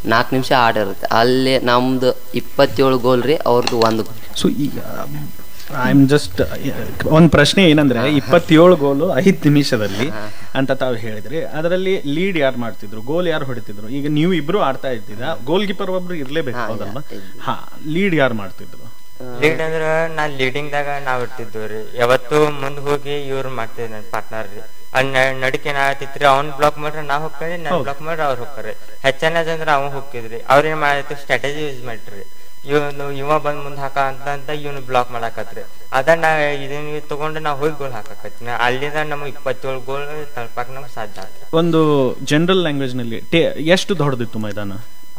ನಾಲ್ಕು ನಿಮಿಷ ಆಟ ಇರುತ್ತೆ ಅಲ್ಲಿ ನಮ್ದು ಇಪ್ಪತ್ತೇಳು ಗೋಲ್ ರೀ ಅವ್ರದ್ದು ಒಂದು ಸೊ ಈಗ ಐ ಆಮ್ ಜಸ್ಟ್ ಒಂದು ಪ್ರಶ್ನೆ ಏನಂದ್ರೆ ಇಪ್ಪತ್ತೇಳು ಗೋಲು ಐದು ನಿಮಿಷದಲ್ಲಿ ಅಂತ ತಾವು ಹೇಳಿದ್ರಿ ಅದರಲ್ಲಿ ಲೀಡ್ ಯಾರು ಮಾಡ್ತಿದ್ರು ಗೋಲ್ ಯಾರು ಹೊಡಿತಿದ್ರು ಈಗ ನೀವು ಇಬ್ರು ಆಡ್ತಾ ಇದ್ದೀರಾ ಗೋಲ್ ಕೀಪರ್ ಒಬ್ರು ಇರ್ಲೇಬೇಕು ಹಾ, ಹೌದಲ್ವಾ ಇದ್ರು. ಹಾ ಲೀಡ್ ಯಾರು ಮಾಡ್ತಿದ್ರು ಲೀಡ್ ಅಂದ್ರ ನಾ ಲೀಡಿಂಗ್ ದಾಗ ನಾವ್ ಇರ್ತಿದ್ವಿ ರೀ ಯಾವತ್ತು ಮುಂದ್ ಹೋಗಿ ಇವ್ರು ಮಾಡ್ತಿದ್ವಿ ನನ್ನ ಪಾರ್ಟ್ನರ್ ರೀ ಅಲ್ಲಿ ನಡಿಕೆ ಏನ್ ಆಗತ್ತಿತ್ರಿ ಅವ್ನ್ ಬ್ಲಾಕ್ ಮಾಡ್ರಿ ನಾ ಹೋಗ್ಕರಿ ನನ್ ಹೌದು. ಬ್ಲಾಕ್ ಮಾಡ್ರಿ ಅವ್ರು ಹೋಗ್ಕರಿ ಹೆಚ್ಚನ ಅಂದ್ರ ಅವ ಹೋಗಿದ್ರಿ ಅವ್ರ ಏನ್ ಮಾಡೈತಿ ಸ್ಟ್ರಾಟಜಿ ಯೂಸ್ ಮಾಡ್ರಿ ಇವನು ಇವ ಬಂದ್ ಮುಂದ್ ಹಾಕ ಅಂತ ಅಂತ ಇವನು ಬ್ಲಾಕ್ ಮಾಡಾಕತ್ರಿ ಅದ ನಾ ಇದನ್ನ ತಗೊಂಡು ನಾ ಹೋಗಿ ಗೋಲ್ ಹಾಕಕತ್ತೀನಿ ಅಲ್ಲಿಂದ ನಮ್ಗೆ ಇಪ್ಪತ್ತೇಳು ಗೋಲ್ ತಲುಪಾಕ ನಮ್ಗೆ ಸಾಧ್ಯ ಆತ್ರಿ ಒಂದು ಜನರಲ್ ಲ್ಯಾಂಗ್ವೇಜ್ ನಲ್ಲಿ ಟೇ- ಎಷ್ಟು ದೊಡ್ಡದಿತ್ತು ಮೈದಾನ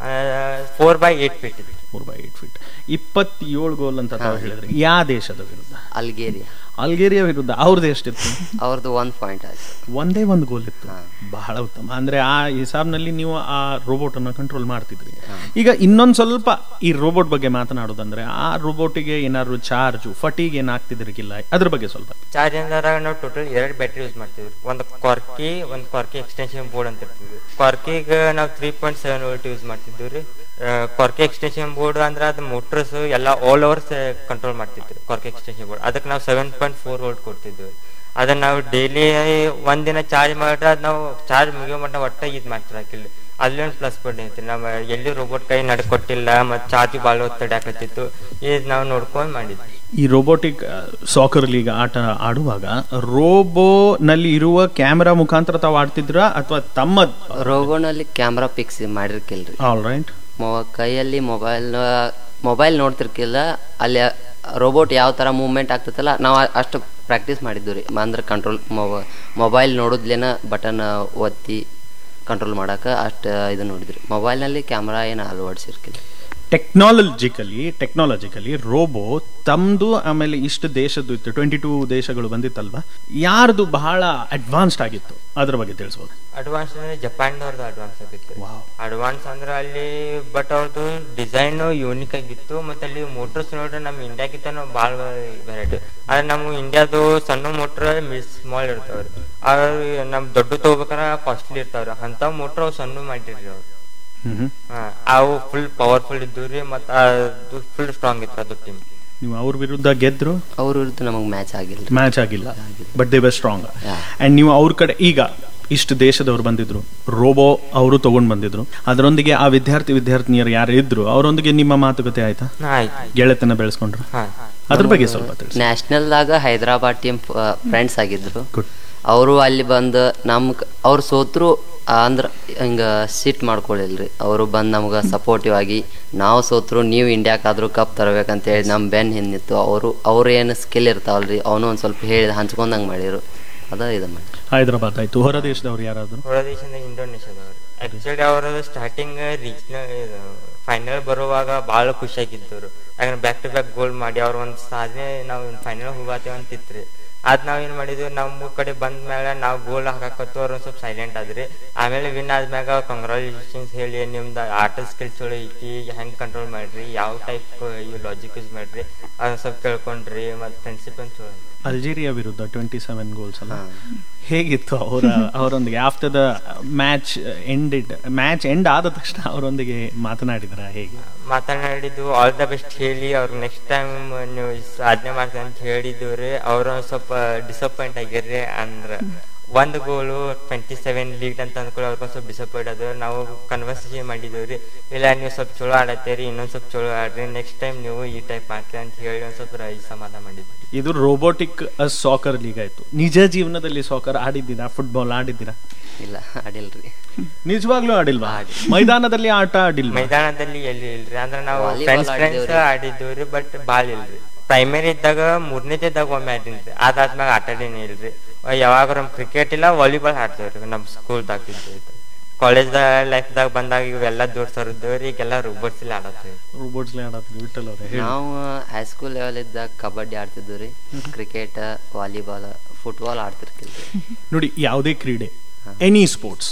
ಫೋರ್ ಬೈ ಏಟ್ ಫೀಟ್ ಇತ್ತು ಫೋರ್ ಬೈ ಏಟ್ ಫೀಟ್ ಇಪ್ಪತ್ತೇಳು ಗೋಲ್ ಅಂತ ತಾವು ಹೇಳಿದ್ರಿ ಯಾವ ದೇಶದ ವಿರುದ್ಧ ಅಲ್ಗೇರಿಯಾ ಅಲ್ಗೇರಿಯಾ ವಿರುದ್ಧ ಅವ್ರದ್ದು ಎಷ್ಟಿತ್ತು ಅವ್ರದ್ದು ಒಂದು ಪಾಯಿಂಟ್ ಆಯ್ತು ಒಂದೇ ಒಂದು ಗೋಲ್ ಇತ್ತು ಹಾ. ಬಹಳ ಉತ್ತಮ ಅಂದ್ರೆ ಆ ಹಿಸಾಬ್ನಲ್ಲಿ ನೀವು ಆ ರೋಬೋಟ್ ಅನ್ನ ಕಂಟ್ರೋಲ್ ಮಾಡ್ತಿದ್ರಿ ಈಗ ಇನ್ನೊಂದ್ ಸ್ವಲ್ಪ ಈ ರೋಬೋಟ್ ಬಗ್ಗೆ ಮಾತನಾಡೋದಂದ್ರೆ ಆ ರೋಬೋಟಿಗೆ ಏನಾದ್ರು ಚಾರ್ಜ್ ಫಟಿಗೆ ಏನಾಗ್ತಿದ್ರಿಗಿಲ್ಲ ಅದ್ರ ಬಗ್ಗೆ ಸ್ವಲ್ಪ ಚಾರ್ಜ್ ಅಂದ್ರೆ ನಾವು ಟೋಟಲ್ ಎರಡು ಬ್ಯಾಟ್ರಿ ಯೂಸ್ ಮಾಡ್ತೀವಿ ಒಂದು ಕ್ವಾರ್ಕಿ ಒಂದು ಕ್ವಾರ್ಕಿ ಎಕ್ಸ್ಟೆನ್ಷನ್ ಬೋರ್ಡ್ ಅಂತ ಇರ್ತಿದ್ವಿ ಕ್ವಾರ್ಕಿಗೆ ನಾವು three point seven volt use ಮಾಡ್ತಿದ್ವಿ ರೀ ಕ್ವಾರ್ಕಿ ಎಕ್ಸ್ಟೆನ್ಷನ್ ಬೋರ್ಡ್ ಅಂದ್ರೆ ಅದು ಮೋಟರ್ಸ್ ಎಲ್ಲ ಆಲ್ ಓವರ್ ಕಂಟ್ರೋಲ್ ಮಾಡ್ತಿದ್ವಿ ಕ್ವಾರ್ಕಿ ಎಕ್ಸ್ಟೆನ್ಷನ್ ಬೋರ್ಡ್ ಅದಕ್ಕೆ ನಾವು ಸೆವೆನ್ ಪಾಯಿಂಟ್ ಫೋರ್ ವೋಲ್ಟ್ ಕೊಡ್ತಿದ್ವಿ ಅದನ್ನ ನಾವು ಡೈಲಿ ಒಂದಿನ ಚಾರ್ಜ್ ಮಾಡಿದ್ರೆ ಅದು ನಾವು ಚಾರ್ಜ್ ಮುಗಿಯೋ ಮಟ್ಟ ಒಟ್ಟ ಇದು ಮಾಡ್ತಿರಾಕಿಲ್ಲ ಅಲ್ಲಿ ಒಂದು ಪ್ಲಸ್ ಪಾಯಿಂಟ್ ಐತಿ ನಮ್ಮ ಎಲ್ಲಿ ರೋಬೋಟ್ ಕೈ ನಡ್ಕೊಟ್ಟಿಲ್ಲ ಮತ್ತು ಚಾರ್ಜ್ ಭಾಳ ಒತ್ತಡ ಹಾಕತ್ತಿತ್ತು ಇದು ನಾವು ನೋಡ್ಕೊಂಡು ಮಾಡಿದ್ವಿ ಈ ರೋಬೋಟಿಕ್ ಸಾಕರ್ ಲೀಗ್ ಆಟ ಆಡುವಾಗ ರೋಬೋ ನಲ್ಲಿ ಇರುವ ಕ್ಯಾಮೆರಾ ಮುಖಾಂತರ ತಾವು ಆಡ್ತಿದ್ರಾ ಅಥವಾ ತಮ್ಮ ರೋಬೋನಲ್ಲಿ ಕ್ಯಾಮ್ರಾ ಫಿಕ್ಸ್ ಮಾಡಿರ್ಕಿಲ್ರಿ ಆಲ್ ರೈಟ್ ಮೊ ಕೈಯಲ್ಲಿ ಮೊಬೈಲ್ ಮೊಬೈಲ್ ನೋಡ್ತಿರ್ಕಿಲ್ಲ ಅಲ್ಲಿ ರೋಬೋಟ್ ಯಾವ ಥರ ಮೂವ್ಮೆಂಟ್ ಆಗ್ತೈತಲ್ಲ ನಾವು ಅಷ್ಟು ಪ್ರಾಕ್ಟೀಸ್ ಮಾಡಿದ್ವಿ ರೀ ಅಂದ್ರೆ ಕಂಟ್ರೋಲ್ ಮೊಬೈಲ್ ನೋಡಿದ್ಲೇನ ಬಟನ್ ಒತ್ತಿ ಕಂಟ್ರೋಲ್ ಮಾಡೋಕೆ ಅಷ್ಟು ಇದು ನೋಡಿದ್ರಿ ಮೊಬೈಲ್ನಲ್ಲಿ ಕ್ಯಾಮ್ರಾ ಏನು ಅಳವಡಿಸಿರ್ಕಿಲ್ಲ ಟೆಕ್ನಾಲಜಿಕಲಿ ಟೆಕ್ನಾಲಜಿಕಲಿ ರೋಬೋ ತಮ್ದು ಆಮೇಲೆ ಇಷ್ಟು ದೇಶದ್ದು ಇತ್ತು ಟ್ವೆಂಟಿ ಟೂ ದೇಶಗಳು ಬಂದಿತ್ತಲ್ವಾ ಯಾರ್ದು ಬಹಳ ಅಡ್ವಾನ್ಸ್ಡ್ ಆಗಿತ್ತು ಅದ್ರ ಬಗ್ಗೆ ತಿಳಿಸ್ಬೋದು ಅಡ್ವಾನ್ಸ್ ಅಂದ್ರೆ ಜಪಾನ್ದವ್ರದ್ದು ಅಡ್ವಾನ್ಸ್ ಆಗಿತ್ತು Wow. ಅಡ್ವಾನ್ಸ್ ಅಂದ್ರೆ ಅಲ್ಲಿ ಬಟ್ ಅವ್ರದ್ದು ಡಿಸೈನ್ ಯೂನಿಕ್ ಆಗಿತ್ತು ಮತ್ತೆ ಅಲ್ಲಿ ಮೋಟರ್ಸ್ ನೋಡ್ರೆ ನಮ್ಮ ಇಂಡಿಯಾಕ್ಕಿಂತ ಭಾಳ ವೆರೈಟಿ ಆದ್ರೆ ನಮ್ಮ ಇಂಡಿಯಾದು ಸಣ್ಣ ಮೋಟ್ರ್ ಸ್ಮಾಲ್ ಇರ್ತಾವ್ರಿ ಅವ್ರು ನಮ್ ದೊಡ್ಡ ತಗೋಬೇಕಾರ ಕಾಸ್ಟ್ಲಿ ಇರ್ತಾವ್ರಿ ಅಂತ ಮೋಟ್ರ್ ಅವು ಸಣ್ಣ ಮಾಡಿರ್ರಿ ಅವ್ರು ಹ್ಮ್ ಹಾ, ಅವು ಫುಲ್ ಪವರ್ಫುಲ್ ಇದ್ದು ರೀ ಮತ್ತು ಅದು ಫುಲ್ ಸ್ಟ್ರಾಂಗ್ ಇತ್ತು ಅದು ಟೀಮ್ ನೀವು ಅವ್ರ ವಿರುದ್ಧ ಗೆದ್ರು ಅವ್ರ ವಿರುದ್ಧ ನಮಗೆ ಮ್ಯಾಚ್ ಆಗಿಲ್ಲ ಮ್ಯಾಚ್ ಆಗಿಲ್ಲ but they were strong Yeah. And ನೀವು ಅವ್ರ ಕಡೆ ಈಗ ಇಷ್ಟು ದೇಶದವ್ರು ಬಂದಿದ್ರು ರೋಬೋ ಅವರು ತಗೊಂಡ್ ಬಂದಿದ್ರು ಅದರೊಂದಿಗೆ ಆ ವಿದ್ಯಾರ್ಥಿ ವಿದ್ಯಾರ್ಥಿನಿಯರು ಯಾರು ಇದ್ರು ಅವರೊಂದಿಗೆ ನಿಮ್ಮ ಮಾತುಕತೆ ಆಯ್ತಾ ಆಯ್ತು ಗೆಳೆತನ ಬೆಳೆಸ್ಕೊಂಡ್ರು ಹಾ ಅದ್ರ ಬಗ್ಗೆ ಸ್ವಲ್ಪ ತಿಳಿಸಿ ನ್ಯಾಷನಲ್ದಾಗ ಹೈದರಾಬಾದ್ ಟೀಮ್ ಫ್ರೆಂಡ್ಸ್ ಆಗಿದ್ರು ಗುಡ್ ಅವರು ಅಲ್ಲಿ ಬಂದು ನಮ್ ಅವ್ರು ಸೋತ್ರು ಅಂದ್ರೆ ಹಿಂಗೆ ಸಿಟ್ ಮಾಡ್ಕೊಳ್ಳಿಲ್ರಿ ಅವರು ಬಂದು ನಮ್ಗೆ ಸಪೋರ್ಟಿವ್ ಆಗಿ ನಾವು ಸೋತ್ರು ನೀವು ಇಂಡಿಯಾಕಾದ್ರೂ ಕಪ್ ತರಬೇಕಂತ ಹೇಳಿ ನಮ್ಮ ಬೆನ್ ಹಿಂದಿತ್ತು ಅವರು ಅವ್ರು ಏನು ಸ್ಕಿಲ್ ಇರ್ತಾವಲ್ರಿ ಅವನು ಒಂದು ಸ್ವಲ್ಪ ಹೇಳಿ ಹಂಚ್ಕೊಂಡಂಗೆ ಮಾಡಿರು ಅದ ಇದು ಮಾಡಿ ಹೈದರಾಬಾದ್ ಆಯ್ತು ಹೊರ ದೇಶದವ್ರು ಯಾರಾದ್ರು ಹೊರ ದೇಶದಿಂದ ಇಂಡೋನೇಷ್ಯಾದವ್ರು ಆಕ್ಚುಲಿ ಅವರು ಸ್ಟಾರ್ಟಿಂಗ್ ರೀಚ್ನ ಫೈನಲ್ ಬರುವಾಗ ಭಾಳ ಖುಷಿಯಾಗಿದ್ದರು ಯಾಕಂದ್ರೆ ಬ್ಯಾಕ್ ಟು ಬ್ಯಾಕ್ ಗೋಲ್ ಮಾಡಿ ಅವ್ರ ಒಂದು ಸಾಧನೆ ನಾವು ಫೈನಲ್ ಹೋಗತ್ತೇವೆ ಅಂತಿತ್ರಿ ಅದ್ ನಾವ್ ಏನ್ ಮಾಡಿದ್ವಿ ನಮ್ಮ ಕಡೆ ಬಂದ ಮೇಲೆ ನಾವು ಗೋಲ್ ಹಾಕತ್ತು ಅವ್ರು ಒಂದ್ ಸ್ವಲ್ಪ ಸೈಲೆಂಟ್ ಆದ್ರಿ ಆಮೇಲೆ ವಿನ್ ಆದ್ಮ್ಯಾಗ ಕಂಗ್ರಾಚುಲೇಷನ್ಸ್ ಹೇಳಿ ನಿಮ್ದು ಆಟ ಸ್ಕಿಲ್ಸ್ ಚಲೋ ಐತಿ ಹೆಂಗ್ ಕಂಟ್ರೋಲ್ ಮಾಡ್ರಿ ಯಾವ ಟೈಪ್ ಈ ಲಾಜಿಕ್ ಯೂಸ್ ಮಾಡ್ರಿ ಅದನ್ನ ಸ್ವಲ್ಪ ಕೇಳ್ಕೊಂಡ್ರಿ ಮತ್ತೆ ಫ್ರೆಂಡ್ಶಿಪ್ ಅಂತ ಚಲೋ ಐತಿ. ಅಲ್ಜೀರಿಯಾ ವಿರುದ್ಧ ಟ್ವೆಂಟಿ ಸೆವೆನ್ ಗೋಲ್ಸ್ ಅಲ್ಲ ಹಾ. ಹೇಗಿತ್ತು ಅವರ ಅವರೊಂದಿಗೆ after the match ended match end ಆದ ತಕ್ಷಣ ಅವರೊಂದಿಗೆ ಮಾತನಾಡಿದ್ರ ಹೇಗೆ ಮಾತನಾಡಿದ್ದು ಆಲ್ ದ ಬೆಸ್ಟ್ ಹೇಳಿ ಅವ್ರಿಗೆ ನೆಕ್ಸ್ಟ್ ಟೈಮ್ ನೀವು ಸಾಧನೆ ಮಾಡ್ತೀವಿ ಅಂತ ಹೇಳಿದ್ದು ರೀ ಅವ್ರು ಒಂದ್ ಸ್ವಲ್ಪ ಡಿಸಪಾಯಿಂಟ್ ಆಗಿರ್ರಿ ಅಂದ್ರ ಒಂದ್ ಗೋಲು ಟ್ವೆಂಟಿ ಸೆವೆನ್ ಲೀಗ್ ಅಂತ ಅಂದ್ಕೊಳ್ಳಿ ಅವ್ರಿಗೆ ಸ್ವಲ್ಪ ಡಿಸಪಾಯಿಂಟ್ ಅದು ನಾವು ಕನ್ವರ್ಸೇಷನ್ ಮಾಡಿದ್ದೀವಿ ರೀ ಇಲ್ಲ ನೀವು ಸ್ವಲ್ಪ ಚಲೋ ಆಡತ್ತೀರಿ ಇನ್ನೊಂದ್ ಸ್ವಲ್ಪ ಚಲೋ ಆಡ್ರಿ ನೆಕ್ಸ್ಟ್ ಟೈಮ್ ನೀವು ಈ ಟೈಪ್ ಮಾಡ್ತೀರಿ ಅಂತ ಹೇಳಿ ಒಂದ್ ಸ್ವಲ್ಪ ರ- ಸಮಾಧಾನ ಮಾಡಿದ್ವಿ ಇದು ರೋಬೋಟಿಕ್ ಸಾಕರ್ ಲೀಗ್ ಆಯ್ತು ನಿಜ ಜೀವನದಲ್ಲಿ ಸಾಕರ್ ಆಡಿದ್ದೀರಾ ಫುಟ್ಬಾಲ್ ಆಡಿದ್ದೀರಾ ಇಲ್ಲ ಆಡಿಲ್ರಿ ನಿಜವಾಗ್ಲೂ ಆಡಿಲ್ವಾ ಮೈದಾನದಲ್ಲಿ ಆಟ ಆಡಿಲ್ವಾ ಮೈದಾನದಲ್ಲಿ ಎಲ್ಲಿ ಇಲ್ರಿ ಅಂದ್ರೆ ನಾವು Volleyball ಫ್ರೆಂಡ್ಸ್ ಆಡಿದ್ದೇವ್ರಿ. ಫ್ರೆಂಡ್ಸ್ ಆಡಿದ್ದೀವ್ರಿ ಬಟ್ ಭಾಳ ಇಲ್ರಿ ಪ್ರೈಮರಿ ಇದ್ದಾಗ ಮೂರನೇದಾಗ ಒಮ್ಮೆ ಆಡಿನ್ರಿ ಅದಾದ್ಮ್ಯಾಗ ಆಟ ಆಡೇನಿ ಇಲ್ರಿ ಯಾವಾಗ ನಮ್ ಕ್ರಿಕೆಟ್ ಇಲ್ಲ ವಾಲಿಬಾಲ್ ಆಡ್ತೇವ್ರಿ ನಮ್ ಸ್ಕೂಲ್ದಾಗ ಇದ್ದು ಕಾಲೇಜ್ ಲೈಫ್ದಾಗ ಬಂದಾಗ ಇವೆಲ್ಲ ದೂರ ಸರಿದ್ದೇವ್ರಿ ಈಗೆಲ್ಲ ರೋಬೋಟ್ಸ್ ಇಲ್ಲಿ ಆಡತ್ತೇವೆ ರೋಬೋಟ್ಸ್ ಆಡತ್ತೀವಿ ವಿಠಲ್ ಅವರೇ ಹೇಳಿ ನಾವು ಹೈಸ್ಕೂಲ್ ಲೆವೆಲ್ ಇದ್ದಾಗ ಕಬಡ್ಡಿ ಆಡ್ತಿದ್ವಿ ರೀ ಕ್ರಿಕೆಟ್ ವಾಲಿಬಾಲ್ ಫುಟ್ಬಾಲ್ ಆಡ್ತಿರ್ಕಿಲ್ರಿ ನೋಡಿ ಯಾವುದೇ ಕ್ರೀಡೆ ಎನಿ ಸ್ಪೋರ್ಟ್ಸ್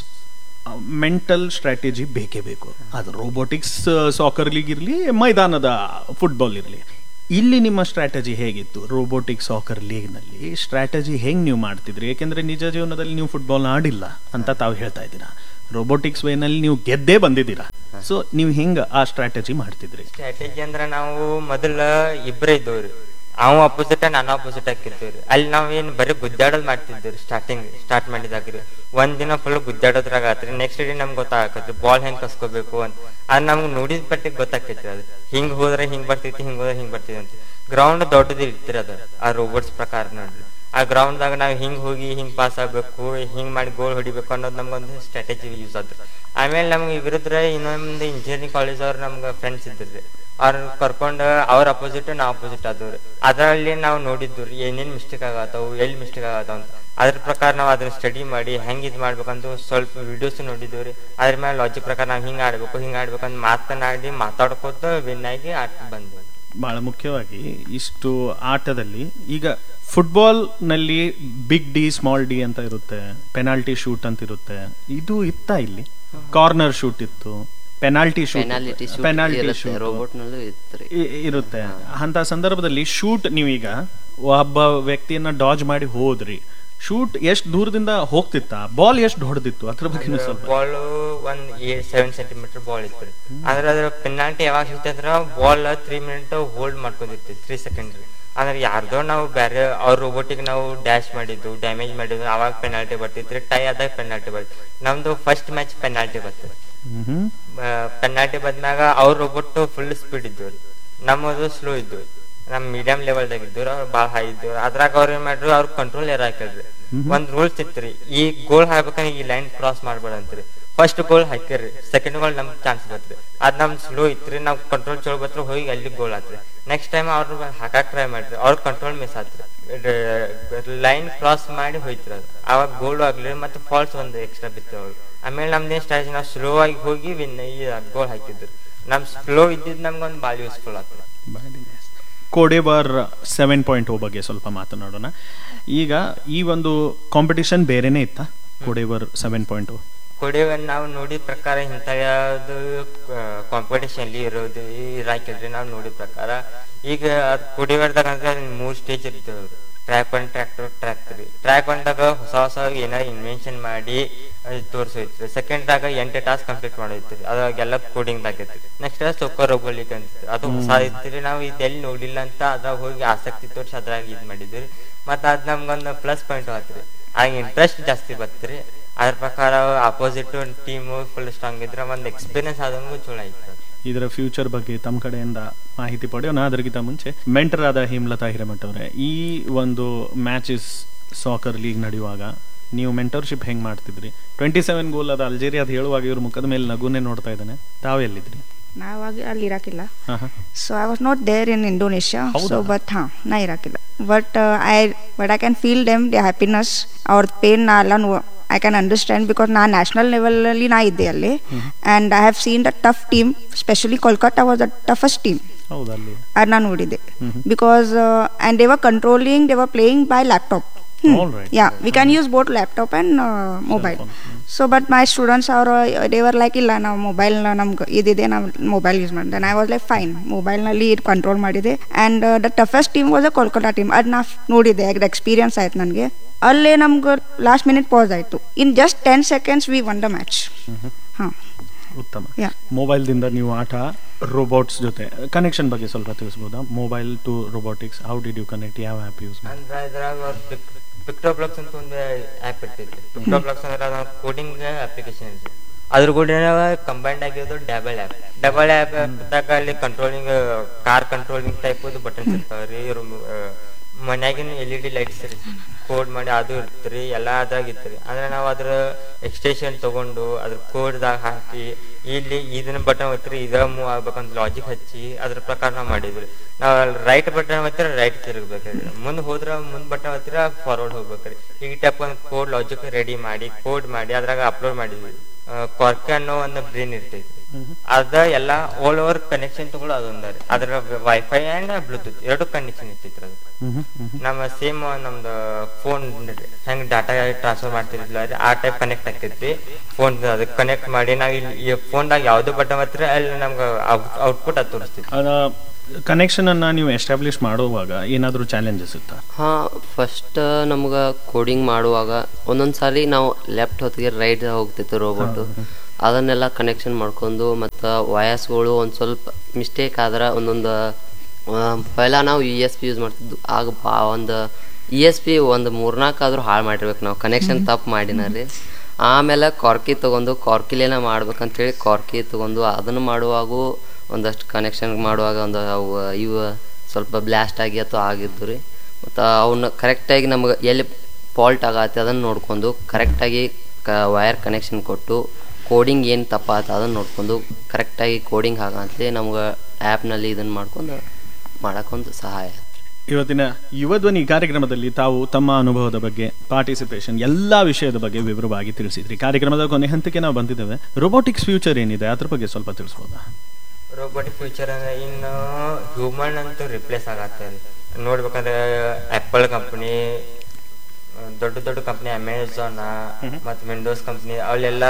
ಮೆಂಟಲ್ ಸ್ಟ್ರಾಟಜಿ ಬೇಕೇ ಬೇಕು ಅದು ರೋಬೋಟಿಕ್ಸ್ ಸಾಕರ್ ಲೀಗ್ ಇರಲಿ ಮೈದಾನದ ಫುಟ್ಬಾಲ್ ಇರಲಿ ಇಲ್ಲಿ ನಿಮ್ಮ ಸ್ಟ್ರಾಟಜಿ ಹೇಗಿತ್ತು ರೋಬೋಟಿಕ್ ಸಾಕರ್ ಲೀಗ್ನಲ್ಲಿ ಸ್ಟ್ರಾಟಜಿ ಹೆಂಗ್ ನೀವು ಮಾಡ್ತಿದ್ರಿ ಯಾಕೆಂದ್ರೆ ನಿಜ ಜೀವನದಲ್ಲಿ ನೀವು ಫುಟ್ಬಾಲ್ ಆಡಿಲ್ಲ ಅಂತ ತಾವು ಹೇಳ್ತಾ ಇದ್ದೀರಾ ರೋಬೋಟಿಕ್ಸ್ ವೇನಲ್ಲಿ ನೀವು ಗೆದ್ದೇ ಬಂದಿದ್ದೀರಾ ಸೊ ನೀವು ಹೆಂಗೆ ಆ ಸ್ಟ್ರಾಟಜಿ ಮಾಡ್ತಿದ್ರಿ ಸ್ಟ್ರಾಟಜಿ ಅಂದ್ರ ನಾವು ಮೊದಲ ಇಬ್ಬರೇ ಇದ್ದವ್ರಿ ಅವ ಅಪೋಸಿಟ್ ನಾನು ಅಪೋಸಿಟ್ ಹಾಕಿದ್ದೇವ್ರಿ ಅಲ್ಲಿ ನಾವೇನ್ ಬರೀ ಗುದ್ದಾಡೋದ್ ಮಾಡ್ತಿದ್ದೇವ್ರಿ ಸ್ಟಾರ್ಟಿಂಗ್ ಸ್ಟಾರ್ಟ್ ಮಾಡಿದಾಗ್ರಿ ಒಂದ್ ದಿನ ಫುಲ್ ಗುದ್ದಾಡೋದ್ರಾಗ ಆತ್ರಿ ನೆಕ್ಸ್ಟ್ ಡೇ ನಮ್ಗೆ ಗೊತ್ತಾಗತ್ರಿ ಬಾಲ್ ಹೆಂಗ್ ಕಸ್ಕೋಬೇಕು ಅಂತ ಅದ್ ನಮ್ಗೆ ನೋಡಿದ ಪಟ್ಟಿಗೆ ಗೊತ್ತಾಕೈತ್ರಿ ಅದು ಹಿಂಗ್ ಹೋದ್ರೆ ಹಿಂಗ್ ಬರ್ತೈತಿ ಹಿಂಗ್ ಹೋದ್ರೆ ಹಿಂಗ್ ಬರ್ತೈತಿ ಅಂತ ಗ್ರೌಂಡ್ ದೊಡ್ಡದು ಇರ್ತಿರಿ ಅದ ಆ ರೋಬೋಟ್ಸ್ ಪ್ರಕಾರ ನೋಡ್ರಿ ಆ ಗ್ರೌಂಡ್ ದಾಗ ನಾವ್ ಹಿಂಗ್ ಹೋಗಿ ಹಿಂಗ್ ಪಾಸ್ ಆಗ್ಬೇಕು ಹಿಂಗ್ ಮಾಡಿ ಗೋಲ್ ಹೊಡಿಬೇಕು ಅನ್ನೋದು ನಮ್ಗೊಂದು ಸ್ಟ್ರಾಟಜಿ ಯೂಸ್ ಆದ್ರಿ ಆಮೇಲೆ ನಮ್ಗೆ ಇವ್ರದ್ರ ಇನ್ನೊಂದು ಇಂಜಿನಿಯರಿಂಗ್ ಕಾಲೇಜ್ ಅವ್ರು ನಮ್ಗೆ ಫ್ರೆಂಡ್ಸ್ ಇದ್ರಿ ಅವ್ರ ಕರ್ಕೊಂಡು ಅವ್ರ ಅಪೋಸಿಟ್ ನಾವು ಅಪೋಸಿಟ್ ಆದವ್ರಿ ಅದರಲ್ಲಿ ನಾವು ನೋಡಿದ್ದು ರೀ ಏನೇನ್ ಮಿಸ್ಟೇಕ್ ಆಗತ್ತವು ಎಲ್ಲಿ ಮಿಸ್ಟೇಕ್ ಆಗತ್ತವ ಅಂತ ಅದ್ರ ಪ್ರಕಾರ ನಾವು ಅದನ್ನ ಸ್ಟಡಿ ಮಾಡಿ ಹೆಂಗ್ ಇದ್ ಮಾಡ್ಬೇಕಂತ ಸ್ವಲ್ಪ ವಿಡಿಯೋಸ್ ನೋಡಿದ್ವಿ ರೀ ಅದ್ರ ಮೇಲೆ ಲಾಜಿಕ್ ಪ್ರಕಾರ ನಾವು ಹಿಂಗ್ ಆಡ್ಬೇಕು ಹಿಂಗ್ ಆಡ್ಬೇಕಂತ ಮಾತನಾಡಿ ಮಾತಾಡ್ಕೋತ ವಿನ್ ಆಗಿ ಆಟ ಬಂದ್ವಿ ಬಹಳ ಮುಖ್ಯವಾಗಿ ಇಷ್ಟು ಆಟದಲ್ಲಿ ಈಗ ಫುಟ್ಬಾಲ್ ನಲ್ಲಿ ಬಿಗ್ ಡಿ ಸ್ಮಾಲ್ ಡಿ ಅಂತ ಇರುತ್ತೆ ಪೆನಾಲ್ಟಿ ಶೂಟ್ ಅಂತ ಇರುತ್ತೆ ಇದು ಇತ್ತ ಇಲ್ಲಿ ಕಾರ್ನರ್ ಶೂಟ್ ಇತ್ತು ಪೆನಾಲ್ಟಿ ಶೂಟ್ ಪೆನಾಲಿಟಿ ಪೆನಾಲ್ಟಿ ಇರುತ್ತೆ ಶೂಟ್ ರೋಬೋಟ್ನಲ್ಲೂ ಇತ್ತು ರೀ ಇರುತ್ತೆ ಅಂತ ಸಂದರ್ಭದಲ್ಲಿ ಶೂಟ್ ನೀವೀಗ ಒಬ್ಬ ವ್ಯಕ್ತಿಯನ್ನ ಡಾಜ್ ಮಾಡಿ ಹೋದ್ರಿ ಶೂಟ್ ಎಷ್ಟು ದೂರದಿಂದ ಹೋಗ್ತಿತ್ತ ಬಾಲ್ ಎಷ್ಟು ಹೊಡೆದಿತ್ತು ಅದ್ರ ಬಗ್ಗೆ ಸ್ವಲ್ಪ ಬಾಲ್ ಒಂದ್ ಸೆವೆನ್ ಸೆಂಟಿಮೀಟರ್ ಬಾಲ್ ಇತ್ತು ರೀ ಅಂದ್ರೆ ಅದ್ರ ಪೆನಾಲ್ಟಿ ಯಾವಾಗ ಸಿಗ್ತೈತೆ ಅಂದ್ರ ಬಾಲ್ ತ್ರೀ ಮಿನಿಟ್ ಹೋಲ್ಡ್ ಮಾಡ್ಕೊಂಡಿರ್ತೀವಿ ತ್ರೀ ಸೆಕೆಂಡ್ ರೀ ಅಂದ್ರೆ ಯಾರ್ದೋ ನಾವು ಬೇರೆ ಅವ್ರ ರೋಬೋಟಿಗೆ ನಾವು ಡ್ಯಾಶ್ ಮಾಡಿದ್ದು ಡ್ಯಾಮೇಜ್ ಮಾಡಿದ್ದು ಅವಾಗ ಪೆನಾಲ್ಟಿ ಬರ್ತಿತ್ರಿ ಟೈ ಆದಾಗ ಪೆನಾಲ್ಟಿ ಬರ್ತಿತ್ತು ನಮ್ದು ಫಸ್ಟ್ ಮ್ಯಾಚ್ ಪೆನಾಲ್ಟಿ ಬರ್ತದೆ ಹ್ಮ್ ಪೆನಾಲ್ಟಿ ಬಂದ್ಮ್ಯಾಗ ಅವ್ರ ರೋಬೋಟ್ ಫುಲ್ ಸ್ಪೀಡ್ ಇದ್ದು ರೀ ನಮ್ಮದು ಸ್ಲೋ ಇದ್ದು ನಮ್ ಮೀಡಿಯಂ ಲೆವೆಲ್ದಾಗ ಇದ್ದು ಅವ್ರು ಭಾಳ ಹೈ ಇದ್ದು ಅದ್ರಾಗ ಅವ್ರ ಏನ್ ಮಾಡ್ರು ಅವ್ರ ಕಂಟ್ರೋಲ್ ಏರ್ ಹಾಕಿದ್ರಿ ಒಂದ್ ರೂಲ್ಸ್ ಇತ್ರಿ ಈ ಗೋಲ್ ಹಾಕ್ಬೇಕಂದ್ರೆ ಈ ಲೈನ್ ಕ್ರಾಸ್ ಮಾಡ್ಬೇಡಂತ್ರಿ ಫಸ್ಟ್ ಗೋಲ್ ಹಾಕಿರ್ರಿ ಸೆಕೆಂಡ್ ಗೋಲ್ ನಮ್ಗೆ ಚಾನ್ಸ್ ಬತ್ರಿ ಅದ್ ನಮ್ ಸ್ಲೋ ಇತ್ರಿ ನಾವ್ ಕಂಟ್ರೋಲ್ ಚಲೋ ಬತ್ರ ಹೋಗಿ ಅಲ್ಲಿ ಗೋಲ್ ಆತ್ರಿ ನೆಕ್ಸ್ಟ್ ಟೈಮ್ ಅವ್ರು ಹಾಕಕ್ ಟ್ರೈ ಮಾಡ್ರಿ ಅವ್ರ ಕಂಟ್ರೋಲ್ ಮಿಸ್ ಆತ್ರಿ ಲೈನ್ ಕ್ರಾಸ್ ಮಾಡಿ ಹೋಯ್ತ್ರಿ ಅದು ಅವಾಗ ಗೋಲ್ ಆಗ್ಲಿ ಮತ್ತೆ ಫಾಲ್ಸ್ ಒಂದು ಎಕ್ಸ್ಟ್ರಾ ಬಿತ್ತು ಅವ್ರು ಆಮೇಲೆ ನಮ್ದೇನ್ ಸ್ಟ್ರಾಟಜಿ ನಾವು ಸ್ಲೋ ಆಗಿ ಹೋಗಿ ವಿನ್ ಈ ಗೋಲ್ ಹಾಕಿದ್ರು ನಮ್ ಸ್ಲೋ ಇದ್ದಿದ್ ನಮ್ಗೊಂದು ಭಾಳ ಯೂಸ್ಫುಲ್ ಆಗ್ತದೆ ಕೋಡೆಬಾರ್ ಸೆವೆನ್ ಪಾಯಿಂಟ್ ಓ ಬಗ್ಗೆ ಸ್ವಲ್ಪ ಮಾತನಾಡೋಣ ಈಗ ಈ ಒಂದು ಕಾಂಪಿಟಿಷನ್ ಬೇರೆನೇ ಇತ್ತಾ ಕೋಡೆಬಾರ್ ಸೆವೆನ್ ಪಾಯಿಂಟ್ ಓ ಕೊಡಿವನ್ ನಾವು ನೋಡಿದ ಪ್ರಕಾರ ಇಂಥ ಯಾವ್ದು ಕಾಂಪಿಟೇಷನ್ ಅಲ್ಲಿ ಇರೋದು ಇರಾಕಿಲ್ರಿ ನಾವು ನೋಡಿದ ಪ್ರಕಾರ ಈಗ ಅದ್ ಕುಡಿವರ್ದಾಗ ಅಂದ್ರೆ ಮೂರ್ ಸ್ಟೇಜ್ ಇರ್ತೇವೆ track one track two track three track ಒನ್ದಾಗ ಹೊಸ ಹೊಸ ಏನಾರ ಇನ್ವೆನ್ಷನ್ ಮಾಡಿ ತೋರಿಸೈತ್ರಿ ಸೆಕೆಂಡ್ ದಾಗ ಎಂಟು ಟಾಸ್ಕ್ ಕಂಪ್ಲೀಟ್ ಮಾಡೈತ್ರಿ ಅದಾಗೆಲ್ಲ ಕೋಡಿಂಗ್ ಆಗೈತ್ರಿ ನೆಕ್ಸ್ಟ್ ಸೊಕ್ಕ ರೋಬೋಲಿಕ್ ಅಂತ ಅದು ಹೊಸ ಐತ್ರಿ ನಾವು ಇದೆಲ್ಲಿ ನೋಡಿಲ್ಲ ಅಂತ ಅದ್ರಾಗ ಹೋಗಿ ಆಸಕ್ತಿ ತೋರಿಸಿ ಅದ್ರಾಗ ಇದ್ ಮಾಡಿದ್ವಿ ಮತ್ತ ಅದ್ ನಮ್ಗೊಂದು ಪ್ಲಸ್ ಪಾಯಿಂಟ್ ಆತ್ರಿ ಆಗ ಇಂಟ್ರೆಸ್ಟ್ ಜಾಸ್ತಿ ಬತ್ರಿ ಅದ್ರ ಪ್ರಕಾರ ಅಪೋಸಿಟ್ ಟೀಮ್ ಫುಲ್ ಸ್ಟ್ರಾಂಗ್ ಇದ್ರೆ ಒಂದ್ ಎಕ್ಸ್ಪೀರಿಯನ್ಸ್ ಆದಂಗೂ ಚಲೋ ಐತ್ರಿ ಅದು. ಇದರ ಫ್ಯೂಚರ್ ಬಗ್ಗೆ ತಮ್ಮ ಕಡೆಯಿಂದ ಮಾಹಿತಿ ಪಡೆಯೋಣ ಅದಕ್ಕಿಂತ ಮುಂಚೆ ಮೆಂಟರ್ ಆದ ಹೇಮಲತಾ ಹಿರೇಮಠ ಅವರೇ ಈ ಒಂದು ಮ್ಯಾಚಸ್ ಸಾಕರ್ ಲೀಗ್ ನಡೆಯುವಾಗ ನೀವು ಮೆಂಟರ್ಶಿಪ್ ಹೆಂಗ್ ಮಾಡ್ತಿದ್ರಿ ಟ್ವೆಂಟಿ ಸೆವೆನ್ ಗೋಲ್ ಅದು ಅಲ್ಜೇರಿಯಾದ ಹೇಳುವಾಗ ಇವ್ರ ಮುಖದ ಮೇಲೆ ನಗುನೇ ನೋಡ್ತಾ ಇದ್ದಾನೆ ತಾವೆಲ್ಲಿದ್ರಿ ನಾವಾಗ ಅಲ್ಲಿ ಇರಾಕಿಲ್ಲ ಹಾಂ ಹಾಂ so I was not there in Indonesia so ಹೌದಾ? ಬಟ್ ಹಾಂ ನಾ ಇರಾಕಿಲ್ಲ but I but I can feel them the happiness ಅವ್ರ ಪೇನ್ ನಾ ಎಲ್ಲ no I can understand because ನಾ ನ್ಯಾಷನಲ್ ಲೆವೆಲಲ್ಲಿ ನಾ ಇದ್ದೆ ಅಲ್ಲಿ and I have seen the tough team specially Kolkata was the toughest team ಹೌದಾ ಅಲ್ಲಿ ಅದು ನಾನು ನೋಡಿದ್ದೆ because and they were controlling they were playing by laptop All right. Yeah we can use both laptop and mobile so but my students ಅವರು they were like ಇಲ್ಲ ನಾವು mobile ನಮ್ಗೆ ಇದಿದೆ ನಾವು ಮೊಬೈಲ್ ಯೂಸ್ ಮಾಡಿದೆ ಐ ವಾಸ್ ಲೈಕ್ ಫೈನ್ ಮೊಬೈಲ್ನಲ್ಲಿ ಇದು control ಮಾಡಿದೆ and the toughest team was a Kolkata team ಅದು ನಾ ನೋಡಿದೆ ಅದು ಎಕ್ಸ್ಪೀರಿಯನ್ಸ್ ಆಯ್ತು ನನಗೆ ಅಲ್ಲೇ ನಮ್ಗೆ ಲಾಸ್ಟ್ ಮಿನಿಟ್ ಪಾಸ್ ಆಯಿತು in just ten seconds we won the match ಹಾಂ ಉತ್ತಮ ಯಾ ಮೊಬೈಲ್ದಿಂದ ನೀವು ಆಟ ರೋಬೋಟ್ಸ್ ಜೊತೆ ಕನೆಕ್ಷನ್ ಬಗ್ಗೆ ಸ್ವಲ್ಪ ತಿಳಿಸ್ಬೋದಾ mobile to robotics how did you connect ಯಾವ ಆ್ಯಪ್ ಯೂಸ್ ಮಾಡಿ ಅಂದ್ರ ಇದ್ರಾಗ ಅವ್ರ ಪಿಕ್ಟೋಬ್ಲಾಕ್ಸ್ ಅಂತ ಒಂದು ಆ್ಯಪ್ ಇರ್ತೈತಿ ಪಿಕ್ಟೋಬ್ಲಾಕ್ಸ್ ಅಂದ್ರೆ ಅದು ಕೋಡಿಂಗ್ ಅಪ್ಲಿಕೇಶನ್ ಇರ್ತೈತಿ ಅದ್ರ ಕೂಡ ಕಂಬೈಂಡ್ ಆಗಿರೋದು ಡಬಲ್ ಆ್ಯಪ್ ಡಬಲ್ ಆ್ಯಪ್ ಇದ್ದಾಗ ಅಲ್ಲಿ controlling car controlling type buttons ಇರ್ತಾವ್ರಿ ಮನ್ಯಾಗಿನ L E D lights recode ಮಾಡಿ ಅದು ಇರ್ತ್ರಿ ಎಲ್ಲ ಅದ್ರಾಗ ಇತ್ರಿ ಅಂದ್ರೆ ನಾವು ಅದ್ರ ಎಕ್ಸ್ಟೆನ್ಷನ್ ತಗೊಂಡು ಅದ್ರ ಕೋಡ್ದಾಗ ಹಾಕಿ ಇಲ್ಲಿ ಇದನ್ನ ಬಟನ್ ಒತ್ತಿರಿ ಇದ ಮೂವ್ ಆಗ್ಬೇಕಂತ ಲಾಜಿಕ್ ಹಚ್ಚಿ ಅದ್ರ ಪ್ರಕಾರ ನಾವು ಮಾಡಿದ್ರಿ ನಾವು ರೈಟ್ ಬಟನ್ ಒತ್ತಿರ ರೈಟ್ ತಿರುಗ್ಬೇಕ್ರಿ ಮುಂದ್ ಹೋದ್ರ ಮುಂದ್ ಬಟನ್ ಒತ್ತಿರ ಫಾರ್ವರ್ಡ್ ಹೋಗ್ಬೇಕ್ರಿ ಈಗ ಟೈಪ್ ಒಂದು ಕೋಡ್ ಲಾಜಿಕ್ ರೆಡಿ ಮಾಡಿ ಕೋಡ್ ಮಾಡಿ ಅದ್ರಾಗ ಅಪ್ಲೋಡ್ ಮಾಡಿದ್ವಿ ಕ್ವಾರ್ಕೆ ಅನ್ನೋ ಒಂದು ಬ್ರೇನ್ ಇರ್ತೈತಿ ಅದ ಎಲ್ಲ ಆಲ್ ಓವರ್ ಕನೆಕ್ಷನ್ ತಗೊಳ್ಳೋ ಅದೊಂದ ರೀ ಅದ್ರ ವೈಫೈ ಅಂಡ್ ಬ್ಲೂಟೂತ್ ಎರಡು ಕನೆಕ್ಷನ್ ಇರ್ತೈತ್ರಿ ಅದು ನಮ್ಮ ಸೇಮ್ ನಮ್ದು ಫೋನ್ ಹೆಂಗ್ ಡಾಟಾ ಟ್ರಾನ್ಸ್ಫರ್ ಮಾಡ್ತಿರ್ಲಿಲ್ಲ ರೀ ಆ ಟೈಪ್ ಕನೆಕ್ಟ್ ಆಕೈತಿ ಫೋನ್ ಅದಕ್ಕೆ ಕನೆಕ್ಟ್ ಮಾಡಿ ನಾವು ಇಲ್ಲಿ ಈ ಫೋನ್ದಾಗ ಯಾವ್ದು ಬಟನ್ ಹತ್ರ ಅಲ್ಲಿ ನಮ್ಗೆ ಔಟ್ಪುಟ್ ಅದು ತೋರಿಸ್ತೈತಿ ಕನೆಕ್ಷನ್ ಅನ್ನ ನೀವು ಎಸ್ಟಾಬ್ಲಿಷ್ ಮಾಡುವಾಗ ಏನಾದರೂ ಚಾಲೆಂಜಸ್ ಇತ್ತಾ ಹಾಂ ಫಸ್ಟ್ ನಮ್ಗೆ ಕೋಡಿಂಗ್ ಮಾಡುವಾಗ ಒಂದೊಂದು ಸಾರಿ ನಾವು ಲೆಫ್ಟ್ ಹೊತ್ತಿಗೆ ರೈಟ್ ಹೋಗ್ತಿತ್ತು ರೋಬೋಟು ಅದನ್ನೆಲ್ಲ ಕನೆಕ್ಷನ್ ಮಾಡ್ಕೊಂಡು ಮತ್ತು ವಯಸ್ಸುಗಳು ಒಂದು ಸ್ವಲ್ಪ ಮಿಸ್ಟೇಕ್ ಆದ್ರೆ ಒಂದೊಂದು ಪೈಲ ನಾವು ಇ ಎಸ್ ಪಿ ಯೂಸ್ ಮಾಡ್ತಿದ್ದು ಆಗ ಬಾ ಒಂದು ಇ ಎಸ್ ಪಿ ಒಂದು ಮೂರ್ನಾಲ್ಕು ಆದ್ರೂ ಹಾಳು ಮಾಡಿರ್ಬೇಕು ನಾವು ಕನೆಕ್ಷನ್ ತಪ್ಪು ಮಾಡಿನ ರೀ ಆಮೇಲೆ ಕಾರ್ಕಿ ತೊಗೊಂಡು ಕಾರ್ಕಿಲೇನ ಮಾಡ್ಬೇಕಂತೇಳಿ ಕಾರ್ಕಿ ತೊಗೊಂಡು ಅದನ್ನು ಮಾಡುವಾಗೂ ಒಂದಷ್ಟು ಕನೆಕ್ಷನ್ ಮಾಡುವಾಗ ಒಂದು ಅವು ಇವು ಸ್ವಲ್ಪ ಬ್ಲಾಸ್ಟ್ ಆಗಿ ಅಥವಾ ಆಗಿದ್ದು ರೀ ಮತ್ತು ಅವನ್ನ ಕರೆಕ್ಟಾಗಿ ನಮ್ಗೆ ಎಲ್ಲಿ ಫಾಲ್ಟ್ ಆಗತ್ತೆ ಅದನ್ನು ನೋಡ್ಕೊಂಡು ಕರೆಕ್ಟಾಗಿ ಕ ವಯರ್ ಕನೆಕ್ಷನ್ ಕೊಟ್ಟು ಕೋಡಿಂಗ್ ಏನು ತಪ್ಪಾತ ಅದನ್ನು ನೋಡ್ಕೊಂಡು ಕರೆಕ್ಟಾಗಿ ಕೋಡಿಂಗ್ ಆಗಂತಲೇ ನಮ್ಗೆ ಆ್ಯಪ್ನಲ್ಲಿ ಇದನ್ನು ಮಾಡ್ಕೊಂಡು ಮಾಡೋಕ್ಕೊಂದು ಸಹಾಯ ಇವತ್ತಿನ ಯುವಧ್ವನಿ ಕಾರ್ಯಕ್ರಮದಲ್ಲಿ ತಾವು ತಮ್ಮ ಅನುಭವದ ಬಗ್ಗೆ ಪಾರ್ಟಿಸಿಪೇಷನ್ ಎಲ್ಲಾ ವಿಷಯದ ಬಗ್ಗೆ ವಿವರವಾಗಿ ತಿಳಿಸಿದ್ರಿ ಕಾರ್ಯಕ್ರಮದ ಕೊನೆ ಹಂತಕ್ಕೆ ನಾವು ಬಂದಿದ್ದೇವೆ ರೋಬೋಟಿಕ್ಸ್ ಫ್ಯೂಚರ್ ಏನಿದೆ ಅದ್ರ ಬಗ್ಗೆ ಸ್ವಲ್ಪ ತಿಳಿಸ್ಬೋದಾ ರೋಬೋಟಿಕ್ ಫ್ಯೂಚರ್ ಅಂದ್ರೆ ಇನ್ನು ಹ್ಯೂಮನ್ ಅಂತೂ ರಿಪ್ಲೇಸ್ ಆಗತ್ತೆ ನೋಡ್ಬೇಕಂದ್ರೆ ಆ್ಯಪಲ್ ಕಂಪ್ನಿ ದೊಡ್ಡ ದೊಡ್ಡ ಕಂಪ್ನಿ ಅಮೆಝಾನ್ ಮತ್ತು ವಿಂಡೋಸ್ ಕಂಪ್ನಿ ಅಲ್ಲೆಲ್ಲ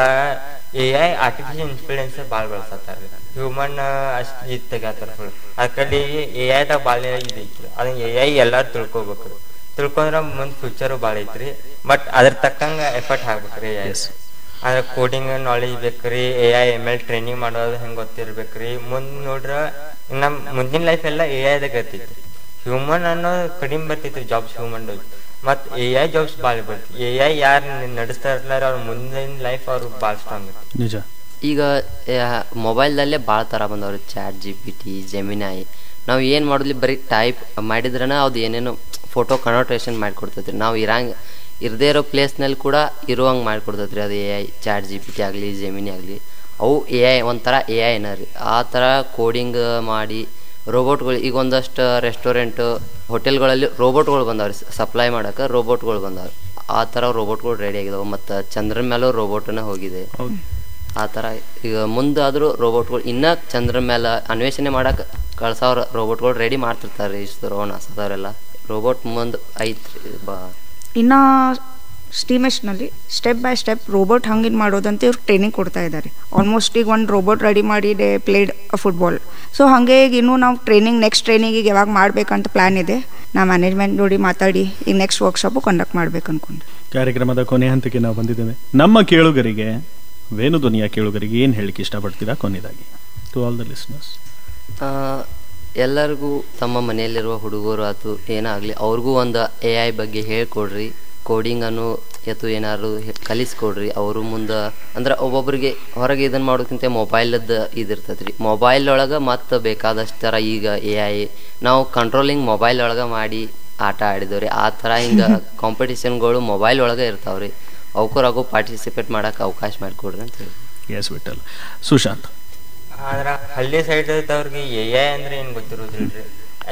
ಎ ಐ ಆರ್ಟಿಫಿಷಿಯಲ್ ಇನ್ಫ್ಲೂಯೆನ್ಸ್ ಭಾಳ ಬಳಸತ್ತಾರೆ ಹ್ಯೂಮನ್ ಅಷ್ಟು ಇದು ತೆಗಿತಾರ ಫುಲ್ ಆ ಕಡೆ ಎ ಐದಾಗ ಭಾಳ ಇದೈತಿ ಅದನ್ನ ಎ ಐ ಎಲ್ಲಾರು ತಿಳ್ಕೊಬೇಕು ತಿಳ್ಕೊಂಡ್ರೆ ಮುಂದೆ ಫ್ಯೂಚರು ಭಾಳ ಐತ್ರಿ ಬಟ್ ಅದ್ರ ತಕ್ಕಂಗೆ ಎಫರ್ಟ್ ಹಾಕ್ಬೇಕ್ರಿ ಎ ಐ ಅಂದ್ರೆ ಕೋಡಿಂಗ್ ನಾಲೆಜ್ ಬೇಕ್ರಿ A I M L training ಮಾಡೋದು ಹೆಂಗೆ ಗೊತ್ತಿರ್ಬೇಕ್ರಿ ಮುಂದೆ ನೋಡ್ರ ನಮ್ಮ ಮುಂದಿನ ಲೈಫ್ ಎಲ್ಲ ಎ ಐದಾಗ ಇರ್ತೈತಿ ಹ್ಯೂಮನ್ ಅನ್ನೋ ಕಡಿಮೆ ಬರ್ತೈತ್ರಿ ಜಾಬ್ಸ್ ಹ್ಯೂಮನ್ ಮತ್ತು ಎ ಐ ಜಾಬ್ಸ್ ಭಾಳ ಬರ್ತೈತಿ ಎ ಐ ಯಾರು ನಡೆಸ್ತಾ ಇರ್ಲಾರ ಅವ್ರ ಮುಂದಿನ ಲೈಫ್ ಅವ್ರು ಭಾಳ ಸ್ಟ್ರಾಂಗ್ ಇರ್ತೈತಿ ನಿಜ ಈಗ ಮೊಬೈಲ್ದಲ್ಲೇ ಭಾಳ ಥರ ಬಂದವ್ರಿ chat G P T Gemini ನಾವು ಏನು ಮಾಡೋದ್ಲಿ ಬರೀ ಟೈಪ್ ಮಾಡಿದ್ರನ ಅದು ಏನೇನೋ ಫೋಟೋ ಕನ್ವರ್ಟೇಷನ್ ಮಾಡಿಕೊಡ್ತೈತ್ರಿ ನಾವು ಇರಂಗೆ ಇರದೇ ಇರೋ ಪ್ಲೇಸ್ನಲ್ಲಿ ಕೂಡ ಇರುವಂಗೆ ಮಾಡಿಕೊಡ್ತೈತ್ರಿ ಅದು A I chat G P T ಆಗಲಿ ಜೆಮಿನಿ ಆಗಲಿ ಅವು ಎ ಐ ಒಂಥರ ಎ ಐನ ರೀ ಆ ಥರ ಕೋಡಿಂಗ್ ಮಾಡಿ ರೋಬೋಟ್ಗಳು ಈಗ ಒಂದಷ್ಟು ರೆಸ್ಟೋರೆಂಟು ಹೋಟೆಲ್ಗಳಲ್ಲಿ ರೋಬೋಟ್ಗಳು ಬಂದಾವ್ರಿ ಸಪ್ಲೈ ಮಾಡೋಕೆ ರೋಬೋಟ್ಗಳು ಬಂದಾವ್ರಿ ಆ ಥರ ರೋಬೋಟ್ಗಳು ರೆಡಿ ಆಗಿದಾವೆ ಮತ್ತು ಚಂದ್ರನ ಮೇಲೂ ರೋಬೋಟನ್ನ ಹೋಗಿದೆ ಹೌದು ಆ ಥರ ಈಗ ಮುಂದಾದರೂ ರೋಬೋಟ್ಗಳು ಇನ್ನೂ ಚಂದ್ರ ಮೇಲೆ ಅನ್ವೇಷಣೆ ಮಾಡಕ್ಕೆ ಕಳ್ಸೋರು ರೋಬೋಟ್ಗಳು ರೆಡಿ ಮಾಡ್ತಿರ್ತಾರೆ ಇಸ್ರೋ ನಾಸಾದವರೆಲ್ಲ ರೋಬೋಟ್ ಮುಂದೆ ಐತ್ರಿ ಬಾ ಇನ್ನು ಸ್ಟೀಮೆಸ್ನಲ್ಲಿ ಸ್ಟೆಪ್ ಬೈ ಸ್ಟೆಪ್ ರೋಬೋಟ್ ಹಂಗಿನ್ ಮಾಡೋದಂತ ಇವ್ರು ಟ್ರೈನಿಂಗ್ ಕೊಡ್ತಾ ಇದ್ದಾರೆ ಆಲ್ಮೋಸ್ಟ್ ಈಗ ಒಂದು ರೋಬೋಟ್ ರೆಡಿ ಮಾಡಿ ದೇ ಪ್ಲೇಡ್ ಫುಟ್ಬಾಲ್ ಸೊ ಹಾಗೆ ಈಗ ಇನ್ನೂ ನಾವು ಟ್ರೈನಿಂಗ್ ನೆಕ್ಸ್ಟ್ ಟ್ರೈನಿಂಗಿಗೆ ಯಾವಾಗ ಮಾಡಬೇಕಂತ ಪ್ಲ್ಯಾನ್ ಇದೆ ನಾ ಮ್ಯಾನೇಜ್ಮೆಂಟ್ ನೋಡಿ ಮಾತಾಡಿ ಈಗ ನೆಕ್ಸ್ಟ್ ವರ್ಕ್ಶಾಪು ಕಂಡಕ್ಟ್ ಮಾಡ್ಬೇಕು ಅನ್ಕೊಂಡು ಕಾರ್ಯಕ್ರಮದ ಕೊನೆ ಹಂತಕ್ಕೆ ನಾವು ಬಂದಿದ್ದೇವೆ ನಮ್ಮ ಕೇಳುಗರಿಗೆ ವೇಣುಧ್ವನಿಯ ಕೇಳುಗರಿಗೆ ಏನು ಹೇಳಲಿಕ್ಕೆ ಇಷ್ಟಪಡ್ತೀರಾ ಕೊನೆಯದಾಗಿ ಟು ಆಲ್ ದ ಲಿಸ್ನರ್ಸ್ ಆ, ಎಲ್ಲರಿಗೂ ತಮ್ಮ ಮನೆಯಲ್ಲಿರುವ ಹುಡುಗರು ಆತು ಏನಾಗಲಿ ಅವ್ರಿಗೂ ಒಂದು ಎ ಐ ಬಗ್ಗೆ ಹೇಳ್ಕೊಡ್ರಿ ಕೋಡಿಂಗನ್ನು ಎತ್ತು ಏನಾದ್ರು ಹೆ- ಕಲಿಸ್ಕೊಡ್ರಿ ಅವರು ಮುಂದೆ ಅಂದ್ರೆ ಒಬ್ಬೊಬ್ರಿಗೆ ಹೊರಗೆ ಇದನ್ನು ಮಾಡೋಕ್ಕಿಂತ ಮೊಬೈಲದ್ದು ಇದಿರ್ತೈತೆ ರೀ ಮೊಬೈಲ್ ಒಳಗೆ ಮತ್ತೆ ಬೇಕಾದಷ್ಟು ಥರ ಈಗ ಎ ಐ ನಾವು ಕಂಟ್ರೋಲಿಂಗ್ ಮೊಬೈಲ್ ಒಳಗೆ ಮಾಡಿ ಆಟ ಆಡಿದವ್ರಿ ಆ ಥರ ಹಿಂಗೆ ಕಾಂಪಿಟಿಷನ್ಗಳು ಮೊಬೈಲ್ ಒಳಗೆ ಇರ್ತಾವ್ರಿ ಅವಕ್ಕರಾಗೂ ಪಾರ್ಟಿಸಿಪೇಟ್ ಮಾಡೋಕೆ ಅವಕಾಶ ಮಾಡಿಕೊಡ್ರಿ ಅಂತ ಹೇಳಿ ಎಸ್ ವಿಠಲ್ ಸುಶಾಂತ್ ಆದ್ರ ಹಳ್ಳಿ ಸೈಡ್ ಇದ್ದವ್ರಿಗೆ ಎ ಐ ಅಂದ್ರೆ ಏನ್ ಗೊತ್ತಿರೋದಿಲ್ರಿ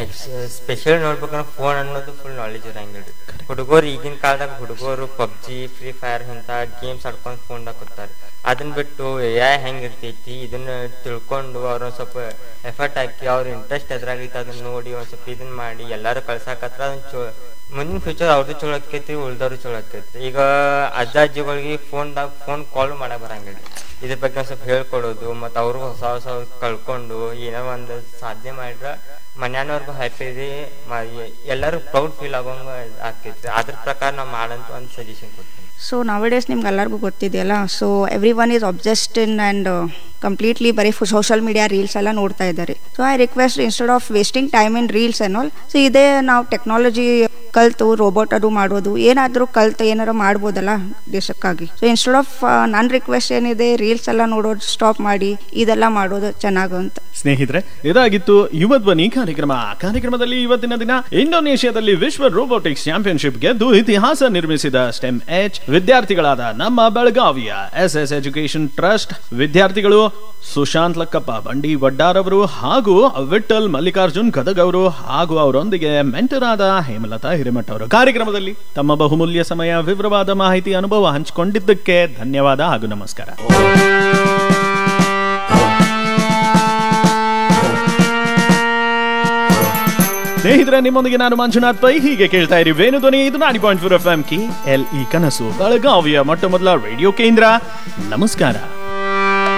ಸ್ಪೆಷಲ್ ನೋಡ್ಬೇಕಂದ್ರೆ ಫೋನ್ ಅನ್ನೋದು ಫುಲ್ ನಾಲೆಜ್ ಇರಂಗಿಲ್ರಿ ಹುಡುಗರು ಈಗಿನ ಕಾಲದಾಗ ಹುಡುಗರು ಪಬ್ಜಿ ಫ್ರೀ ಫೈರ್ ಇಂಥ ಗೇಮ್ಸ್ ಆಡ್ಕೊಂಡು ಫೋನ್ದಾಗ ಕೂತಾರೆ ಅದನ್ನ ಬಿಟ್ಟು ಎ ಐ ಹೆಂಗ್ ಇರ್ತೈತಿ ಇದನ್ನ ತಿಳ್ಕೊಂಡು ಅವ್ರ ಒಂದ್ ಸ್ವಲ್ಪ ಎಫರ್ಟ್ ಹಾಕಿ ಅವ್ರ ಇಂಟ್ರೆಸ್ಟ್ ಎದ್ರಾಗೈತಿ ಅದನ್ನ ನೋಡಿ ಒಂದ್ ಸ್ವಲ್ಪ ಇದನ್ನ ಮಾಡಿ ಎಲ್ಲಾರು ಕಳ್ಸಾಕತ್ರ ಅದನ್ನ ಚೋ ಮುಂದಿನ ಫ್ಯೂಚರ್ ಅವ್ರದ್ದು ಚಲೋ ಆಕೈತಿ ಉಳ್ದವ್ರು ಚಲೋ ಆಕೈತಿ ಈಗ ಅಜ್ಜ ಅಜ್ಜಿಗಳಿಗೆ ಫೋನ್ದಾಗ ಫೋನ್ ಕಾಲ್ ಮಾಡಕ್ ಬರಂಗಿಲ್ಲ ಇದ್ರ ಬಗ್ಗೆ ಒಂದ್ ಸ್ವಲ್ಪ ಹೇಳ್ಕೊಡೋದು ಮತ್ತು ಅವರು ಹೊಸ ಹೊಸ ಕಳ್ಕೊಂಡು ಏನೋ ಒಂದು ಸಾಧನೆ ಮಾಡಿದ್ರ ಮನ್ಯಾನವ್ರಿಗೂ ಹ್ಯಾಪಿ ಇದೆ ಮ- ಎ- ಎಲ್ಲರೂ ಪ್ರೌಡ್ ಫೀಲ್ ಆಗೋಂಗ ಆಗ್ತೈತಿ ಅದ್ರ ಪ್ರಕಾರ ನಾವು ಮಾಡಂತ ಒಂದು ಸಜೆಷನ್ ಕೊಡ್ತೀನಿ ಸೊ ನಾವೆಡೇಸ್ ನಿಮ್ಗೆ ಎಲ್ಲರಿಗೂ ಗೊತ್ತಿದೆಯಲ್ಲ so every one is obsessed in and completely ಬರೀ ಸೋಷಲ್ ಮೀಡಿಯಾ ರೀಲ್ಸ್ ಎಲ್ಲ ನೋಡ್ತಾ ಇದ್ದಾರೆ so I request instead of wasting time in reels and all so ಇದೇ ನಾವು ಟೆಕ್ನಾಲಜಿ ಕಲ್ತು ರೋಬೋಟ್ ಅದು ಮಾಡೋದು ಏನಾದರೂ ಕಲ್ತು ಏನಾರು ಮಾಡ್ಬೋದಲ್ಲ ದೇಶಕ್ಕಾಗಿ ಸೊ ಇನ್ಸ್ಟೆಡ್ ಆಫ್ ನನ್ನ ರಿಕ್ವೆಸ್ಟ್ ಏನಿದೆ ರೀಲ್ಸ್ ಎಲ್ಲ ನೋಡೋದು ಸ್ಟಾಪ್ ಮಾಡಿ ಇದೆಲ್ಲ ಮಾಡೋದು ಚೆನ್ನಾಗು ಅಂತ ಸ್ನೇಹಿತರೆ ಇದಾಗಿತ್ತು ಯುವ ಧ್ವನಿ ಕಾರ್ಯಕ್ರಮ ಕಾರ್ಯಕ್ರಮದಲ್ಲಿ ಇವತ್ತಿನ ದಿನ ಇಂಡೋನೇಷ್ಯಾದಲ್ಲಿ ವಿಶ್ವ ರೋಬೋಟಿಕ್ಸ್ ಚಾಂಪಿಯನ್ಶಿಪ್ ಗೆದ್ದು ಇತಿಹಾಸ ನಿರ್ಮಿಸಿದ ಸ್ಟೆಮ್ ಎಚ್ ವಿದ್ಯಾರ್ಥಿಗಳಾದ ನಮ್ಮ ಬೆಳಗಾವಿಯ ಎಸ್ ಎಸ್ ಎಜುಕೇಶನ್ ಟ್ರಸ್ಟ್ ವಿದ್ಯಾರ್ಥಿಗಳು ಸುಶಾಂತ್ ಲಕ್ಕಪ್ಪ ಬಂಡಿ ವಡ್ಡಾರ್ ಅವರು ಹಾಗೂ ವಿಠಲ್ ಮಲ್ಲಿಕಾರ್ಜುನ್ ಗದಗ್ ಅವರು ಹಾಗೂ ಅವರೊಂದಿಗೆ ಮೆಂಟರ್ ಆದ ಹೇಮಲತಾ ಹಿರೇಮಠ ಅವರು ಕಾರ್ಯಕ್ರಮದಲ್ಲಿ ತಮ್ಮ ಬಹುಮೂಲ್ಯ ಸಮಯ ವಿವರವಾದ ಮಾಹಿತಿ ಅನುಭವ ಹಂಚಿಕೊಂಡಿದ್ದಕ್ಕೆ ಧನ್ಯವಾದ ಹಾಗೂ ನಮಸ್ಕಾರ ಸ್ನೇಹಿತರೆ ನಿಮ್ಮೊಂದಿಗೆ ನಾನು ಮಂಜುನಾಥ್ ಪೈ ಹೀಗೆ ಕೇಳ್ತಾ ಇರಿ ವೇಣು ಧ್ವನಿ ಇದು ನಾಡಿ ಪಾಯಿಂಟ್ ಫೋರ್ ಎಫ್ ಎಂ ಕಿ ಎಲ್ ಇ ಕನಸು ಬೆಳಗಾವಿಯ ಮೊಟ್ಟ ಮೊದಲ ರೇಡಿಯೋ ಕೇಂದ್ರ ನಮಸ್ಕಾರ